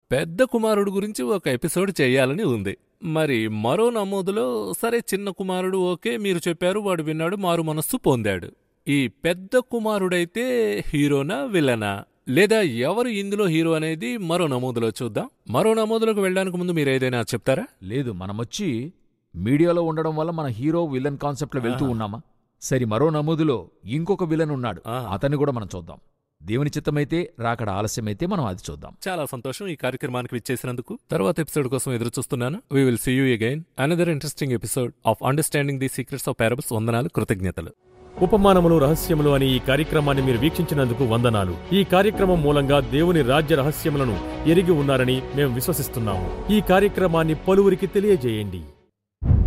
పెద్ద కుమారుడు గురించి ఒక ఎపిసోడ్ చేయాలని ఉంది మరి మరో నమోదులో సరే చిన్న కుమారుడు ఓకే మీరు చెప్పారు వాడు విన్నాడు మారు మనస్సు పొందాడు ఈ పెద్ద కుమారుడైతే హీరోనా విలనా లేదా ఎవరు ఇందులో హీరో అనేది మరో నమోదులో చూద్దాం మరో నమోదులోకి వెళ్ళడానికి ముందు మీరు ఏదైనా చెప్తారా లేదు మనమొచ్చి మీడియాలో ఉండడం వల్ల మన హీరో విలన్ కాన్సెప్ట్లో వెళ్తూ ఆ. ఉన్నామా సరి మరో నమోదులో ఇంకొక విలన్ ఉన్నాడు ఆ. అతన్ని కూడా మనం చూద్దాం దేవుని చిత్తమైతే రాకడ ఆలస్యమైతే మనం అది చూద్దాం చాలా సంతోషం ఈ కార్యక్రమానికి విచ్చేసినందుకు తర్వాత ఎపిసోడ్ కోసం ఎదురు చూస్తున్నాను we will see you again another interesting episode of understanding the secrets of parables వందనాలు కృతజ్ఞతలు ఉపమానములు రహస్యములు అనే ఈ కార్యక్రమాన్ని మీరు వీక్షించినందుకు వందనాలు ఈ కార్యక్రమం మూలంగా దేవుని రాజ్య రహస్యములను ఎరిగి ఉన్నారని మేము విశ్వసిస్తున్నాము ఈ కార్యక్రమాన్ని పలువురికి తెలియజేయండి